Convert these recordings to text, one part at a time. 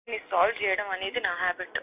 solve చేయడం అనేది నా హ్యాబిట్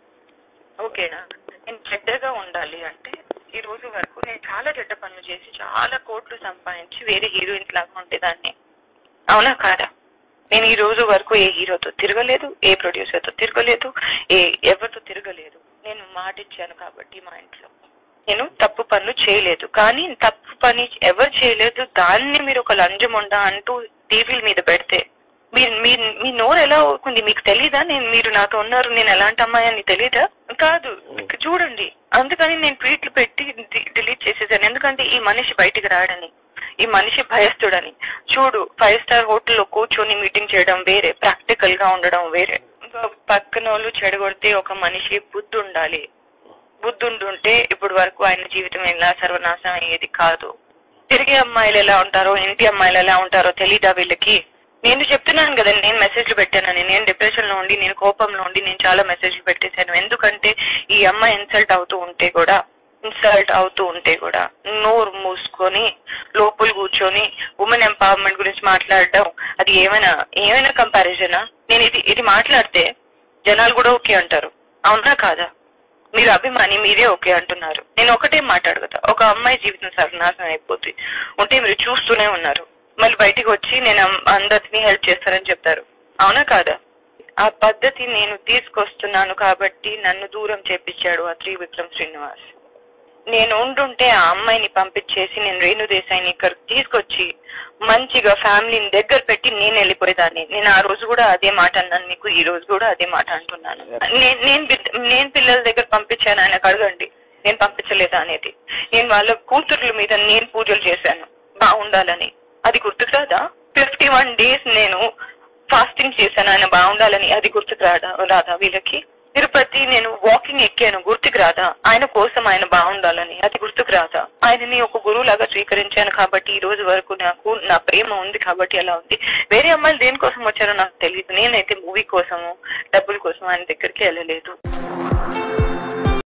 ఓకేనా నేను చెడ్డగా ఉండాలి అంటే ఈ రోజు వరకు నేను చాలా చెడ్డ పనులు చేసి చాలా కోట్లు సంపాదించి వేరే హీరోయిన్స్ లాగా ఉండేదాన్ని అవునా కాదా నేను ఈ రోజు వరకు ఏ హీరోతో తిరగలేదు ఏ ప్రొడ్యూసర్ తో తిరగలేదు ఏ ఎవరితో తిరగలేదు నేను మాట ఇచ్చాను కాబట్టి మా ఇంట్లో నేను తప్పు పనులు చేయలేదు కానీ తప్పు పని ఎవరు చేయలేదు దాన్ని మీరు ఒక లంజం ఉందా అంటూ టీవీల మీద పెడితే మీరు మీ మీ నోరు ఎలా అవుతుంది మీకు తెలీదా నేను మీరు నాతో ఉన్నారు నేను ఎలాంటి అమ్మాయి అని తెలీదా కాదు ఇక చూడండి అందుకని నేను ట్వీట్లు పెట్టి డిలీట్ చేసేసాను ఎందుకంటే ఈ మనిషి బయటికి రాడని ఈ మనిషి భయస్తుడని చూడు ఫైవ్ స్టార్ హోటల్లో కూర్చొని మీటింగ్ చేయడం వేరే ప్రాక్టికల్ గా ఉండడం వేరే ఇంకా పక్కన వాళ్ళు చెడగొడితే ఒక మనిషి బుద్ధి ఉండాలి బుద్ధి ఉండుంటే ఇప్పుడు వరకు ఆయన జీవితం ఎలా సర్వనాశనం అయ్యేది కాదు తిరిగే అమ్మాయిలు ఎలా ఉంటారో ఇంటి అమ్మాయిలు ఎలా ఉంటారో తెలీదా వీళ్ళకి నేను చెప్తున్నాను కదా నేను మెసేజ్లు పెట్టానని నేను డిప్రెషన్ లో ఉండి నేను కోపంలో ఉండి నేను చాలా మెసేజ్లు పెట్టేశాను ఎందుకంటే ఈ అమ్మాయి ఇన్సల్ట్ అవుతూ ఉంటే కూడా ఇన్సల్ట్ అవుతూ ఉంటే కూడా నోరు మూసుకొని లోపల కూర్చొని ఉమెన్ ఎంపవర్మెంట్ గురించి మాట్లాడడం అది ఏమైనా ఏమైనా కంపారిజనా నేను ఇది ఇది మాట్లాడితే జనాలు కూడా ఓకే అంటారు అవునా కాదా మీరు అభిమాని మీరే ఓకే అంటున్నారు నేను ఒకటే మాట్లాడగతా ఒక అమ్మాయి జీవితం సర్వనాశనం అయిపోతుంది ఉంటే మీరు చూస్తూనే ఉన్నారు మళ్ళీ బయటికి వచ్చి నేను అమ్- అందరినీ హెల్ప్ చేస్తారని చెప్తారు అవునా కాదా ఆ పద్ధతి నేను తీసుకొస్తున్నాను కాబట్టి నన్ను దూరం చేపించాడు ఆ త్రివిక్రమ్ శ్రీనివాస్ నేను ఉండుంటే ఆ అమ్మాయిని పంపించేసి నేను రేణు దేశాయిని ఇక్కడ తీసుకొచ్చి మంచిగా ఫ్యామిలీని దగ్గర పెట్టి నేను వెళ్ళిపోయేదాన్ని నేను ఆ రోజు కూడా అదే మాట అన్నాను మీకు ఈ రోజు కూడా అదే మాట అంటున్నాను నేను నేను బిడ్- నేను పిల్లల దగ్గర పంపించాను ఆయనకు అడగండి నేను పంపించలేదా అనేది నేను వాళ్ళ కూతుర్ల మీద నేను పూజలు చేశాను బాగుండాలని అది గుర్తుకు రాదా ఫిఫ్టీ వన్ డేస్ నేను ఫాస్టింగ్ చేశాను ఆయన బాగుండాలని అది గుర్తుకు రాదా రాదా వీళ్ళకి తిరుపతి నేను వాకింగ్ ఎక్కాను గుర్తుకు రాదా ఆయన కోసం ఆయన బాగుండాలని అది గుర్తుకు రాదా ఆయనని ఒక గురువు లాగా స్వీకరించాను కాబట్టి ఈ రోజు వరకు నాకు నా ప్రేమ ఉంది కాబట్టి అలా ఉంది వేరే అమ్మాయిలు దేనికోసం వచ్చారో నాకు తెలియదు నేనైతే మూవీ కోసము డబ్బుల కోసం ఆయన దగ్గరికి వెళ్ళలేదు